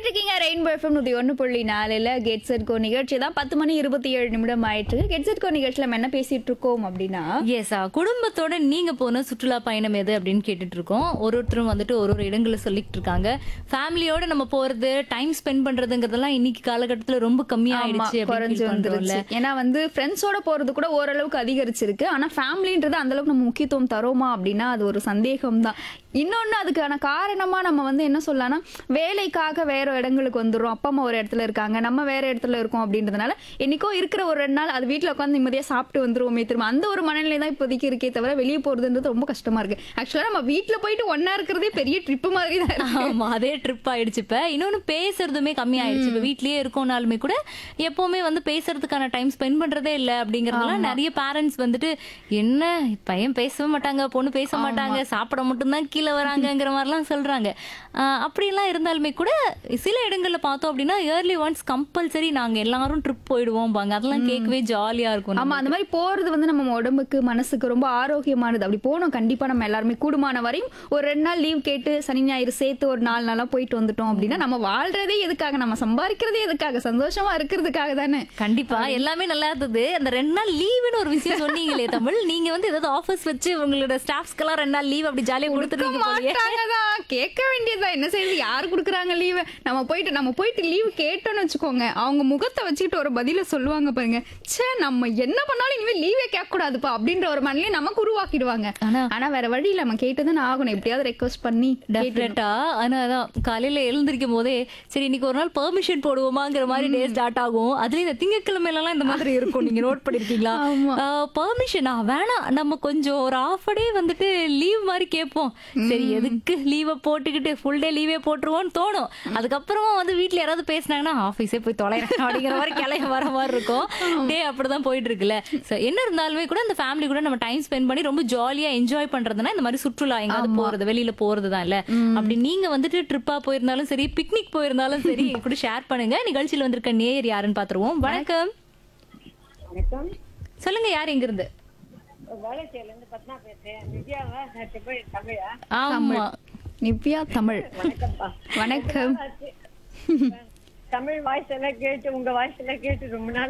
கேட்டுட்டு இருக்கீங்க rainbow FM நூத்தி ஒன்று புள்ளி நாலுல கெட் செட் கோ நிகழ்ச்சி தான் பத்து மணி இருபத்தி ஏழு நிமிடம் ஆயிட்டு இருக்கு கெட் செட் கோ நிகழ்ச்சியில நம்ம என்ன பேசிட்டு இருக்கோம் அப்படின்னா எஸ் குடும்பத்தோட நீங்க போன சுற்றுலா பயணம் எது அப்படின்னு கேட்டுட்டு இருக்கோம் ஒரு ஒருத்தரும் வந்துட்டு ஒரு ஒரு இடங்களை சொல்லிட்டு இருக்காங்க ஃபேமிலியோட நம்ம போறது டைம் ஸ்பெண்ட் பண்றதுங்கிறதெல்லாம் இன்னைக்கு காலகட்டத்துல ரொம்ப கம்மி ஆமா, ஆயிடுச்சு குறைஞ்சு வந்துருச்சு ஏன்னா வந்து ஃப்ரெண்ட்ஸோட போறது கூட ஓரளவுக்கு அதிகரிச்சிருக்கு ஆனா ஃபேமிலின்றது அந்த அளவுக்கு நம்ம முக்கியத்துவம் தரோமா அப்படின்னா அது ஒரு சந்தேகம் தான் இன்னொன்னு அதுக்கான காரணமா நம்ம வந்து என்ன சொல்லலாம்னா வேலைக்காக வேற இடங்களுக்கு வந்துடுறோம் அப்பா அம்மா ஒரு இடத்துல இருக்காங்க நம்ம வேற இடத்துல இருக்கோம் அப்படின்றதுனால என்னைக்கோ இருக்கிற ஒரு ரெண்டு நாள் அது வீட்ல உட்காந்து நிம்மதியா சாப்பிட்டு வந்துருவோமே திரும்ப அந்த ஒரு மனநிலை தான் இப்போதைக்கு இருக்கே தவிர வெளியே போறதுன்றது ரொம்ப கஷ்டமா இருக்கு ஆக்சுவலா நம்ம வீட்ல போயிட்டு ஒன்னா இருக்கிறதே பெரிய ட்ரிப் மாதிரி தான் இருக்கு ஆமா அதே ட்ரிப் ஆயிடுச்சு இப்ப இன்னொன்னு பேசுறதுமே கம்மி ஆயிடுச்சு இப்ப வீட்லயே இருக்கோம்னாலுமே கூட எப்பவுமே வந்து பேசுறதுக்கான டைம் ஸ்பெண்ட் பண்றதே இல்ல அப்படிங்கறதுனால நிறைய பேரண்ட்ஸ் வந்துட்டு என்ன பையன் பேசவே மாட்டாங்க பொண்ணு பேச மாட்டாங்க சாப்பிட மட்டும்தான் கீழே வராங்கங்கிற மாதிரிலாம் சொல்றாங்க ஆஹ் அப்படியெல்லாம் இருந்தாலுமே கூட சில இடங்கள்ல பார்த்தோம் அப்படின்னா இயர்லி ஒன்ஸ் கம்பல்சரி நாங்க எல்லாரும் ட்ரிப் போயிடுவோம் பாங்க அதெல்லாம் கேட்கவே ஜாலியா இருக்கும் ஆமா அந்த மாதிரி போறது வந்து நம்ம உடம்புக்கு மனசுக்கு ரொம்ப ஆரோக்கியமானது அப்படி போனோம் கண்டிப்பா நம்ம எல்லாருமே கூடுமான வரையும் ஒரு ரெண்டு நாள் லீவ் கேட்டு சனி ஞாயிறு சேர்த்து ஒரு நாலு நாளா போயிட்டு வந்துட்டோம் அப்படின்னா நம்ம வாழ்றதே எதுக்காக நம்ம சம்பாதிக்கிறதே எதுக்காக சந்தோஷமா இருக்கிறதுக்காக தானே கண்டிப்பா எல்லாமே நல்லா இருந்தது அந்த ரெண்டு நாள் லீவுன்னு ஒரு விஷயம் சொன்னீங்களே தமிழ் நீங்க வந்து ஏதாவது ஆஃபீஸ் வச்சு உங்களோட ஸ்டாஃப்ஸ்க்கெல்லாம் ரெண்டு நாள் லீவ் அப்படி ஜாலியா கொடுத்துருக்கீங்க போலயே. மாட்டாங்கதான் கேட்க வேண்டியதுதான் என்ன செய்யுது யார் கொடுக்குறாங்க லீவ் நம்ம போயிட்டு நம்ம போயிட்டு லீவ் கேட்டோம்னு வச்சுக்கோங்க அவங்க முகத்தை வச்சுக்கிட்டு ஒரு பதில சொல்லுவாங்க பாருங்க ச்சே நம்ம என்ன பண்ணாலும் இனிமே லீவே கேட்க கூடாதுப்பா அப்படின்ற ஒரு மனநிலையை நமக்கு உருவாக்கிடுவாங்க ஆனா- ஆனா வேற வழி இல்ல நம்ம கேட்டுதான் ஆகணும் எப்படியாவது ரெக்வஸ்ட் பண்ணி டெஃபினட்டா ஆனா அதான் காலையில எழுந்திருக்கும் போதே சரி இன்னைக்கு ஒரு நாள் பெர்மிஷன் போடுவோமாங்கிற மாதிரி டே ஸ்டார்ட் ஆகும் அதுல இந்த திங்கக்கிழமையில எல்லாம் இந்த மாதிரி இருக்கும் நீங்க நோட் பண்ணிருக்கீங்களா ஆமா. பெர்மிஷனா வேணாம் நம்ம கொஞ்சம் ஒரு ஆஃப் டே வந்துட்டு லீவ் மாதிரி கேட்போம் சரி எதுக்கு லீவை போட்டுக்கிட்டு ஃபுல் டே லீவே போட்டுருவோம்னு தோணும் அதுக்கப்புறமா வந்து வீட்ல யாராவது பேசினாங்கன்னா ஆஃபீஸே போய் தொலைறேன் அப்படிங்கிற மாதிரி கிளைய வர மாதிரி இருக்கும் டே அப்படிதான் போயிட்டு இருக்குல்ல So, என்ன இருந்தாலுமே கூட அந்த ஃபேமிலி கூட நம்ம டைம் ஸ்பெண்ட் பண்ணி ரொம்ப ஜாலியா என்ஜாய் பண்றதுன்னா இந்த மாதிரி சுற்றுலா எங்காவது போறது வெளியில போறது தான் இல்ல அப்படி நீங்க வந்துட்டு ட்ரிப்பா போயிருந்தாலும் சரி பிக்னிக் போயிருந்தாலும் சரி எங்க கூட ஷேர் பண்ணுங்க நிகழ்ச்சியில் வந்திருக்க நேயர் யாருன்னு பாத்துருவோம் வணக்கம் வணக்கம் சொல்லுங்க யார் எங்க இருந்து வேலைச்சேரிலேருந்து பத்மா பேசுறேன் விஜயாவா நான் செப்பல் தமிழா ஆமா நிவ்யா தமிழ் வணக்கம்ப்பா வணக்கம் தமிழ் வாய்ஸ் எல்லாம் கேட்டு உங்க வாய்ஸ் எல்லாம் கேட்டு ரொம்ப நாள்